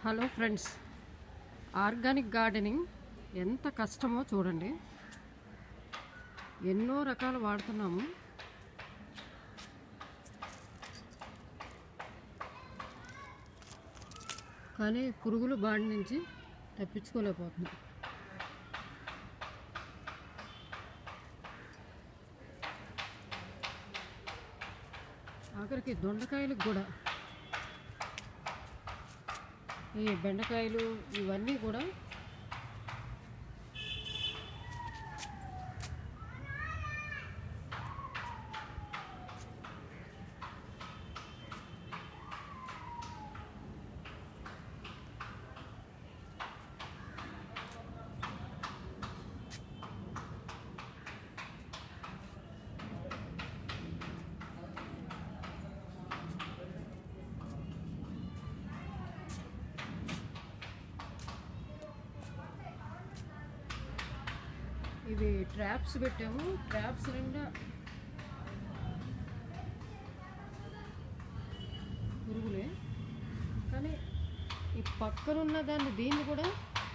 hello friends organic gardening ఎంత కష్టమో చూడండి ఎన్నో రకాలు వాడుతున్నాము కానీ పురుగులు బాడి నుంచి తప్పించుకోలేకపోతున్నాం ఆఖరికి దొండకాయలకు కూడా ఈ బెండకాయలు ఇవన్నీ కూడా ఇవి ట్రాప్స్ పెట్టాము ట్రాప్స్ నిండా పురుగులే కానీ ఈ పక్కనున్న దాన్ని దీన్ని కూడా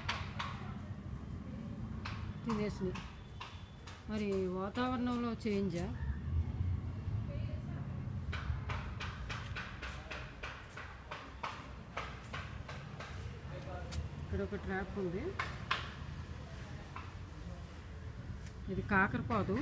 తినేసినాయి మరి వాతావరణంలో చేంజా ఇక్కడ ఒక ట్రాప్ ఉంది ఇది కాకరపాదు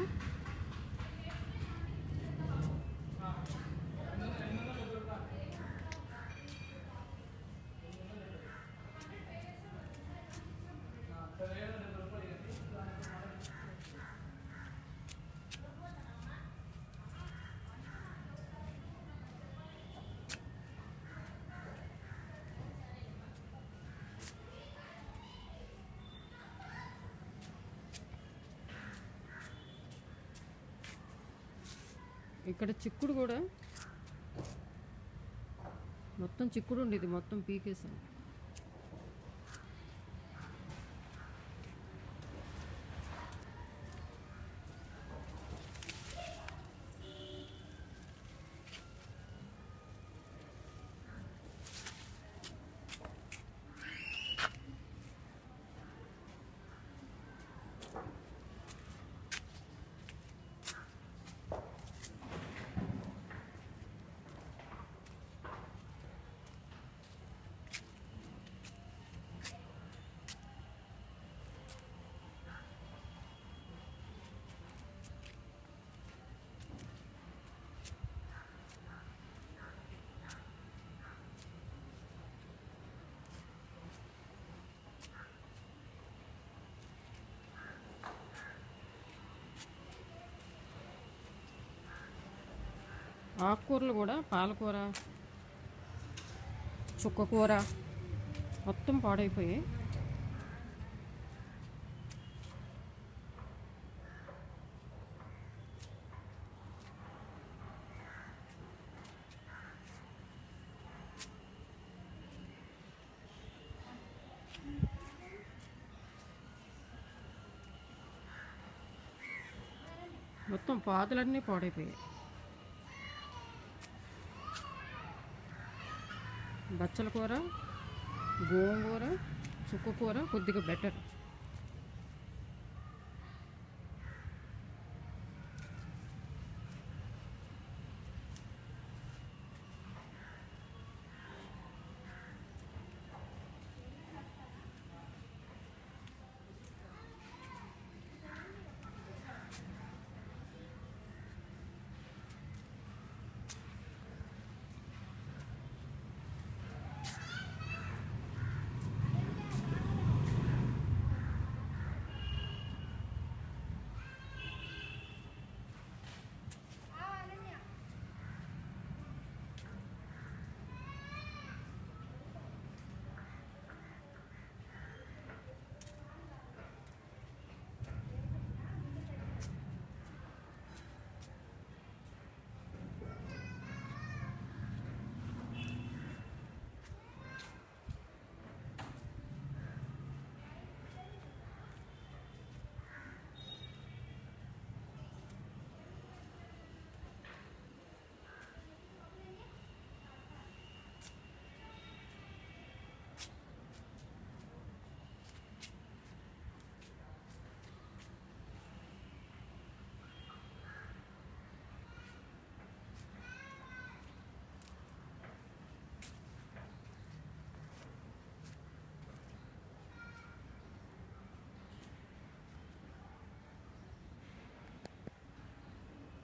ఇక్కడ చిక్కుడు కూడా మొత్తం చిక్కుడు ఉండేది మొత్తం పీకేసాం ఆకుకూరలు కూడా పాలకూర చుక్కకూర మొత్తం పాడైపోయాయి మొత్తం పాదులన్నీ పాడైపోయాయి బచ్చల కూర గోంగూర చుక్కకూర కొద్దిగా బెటర్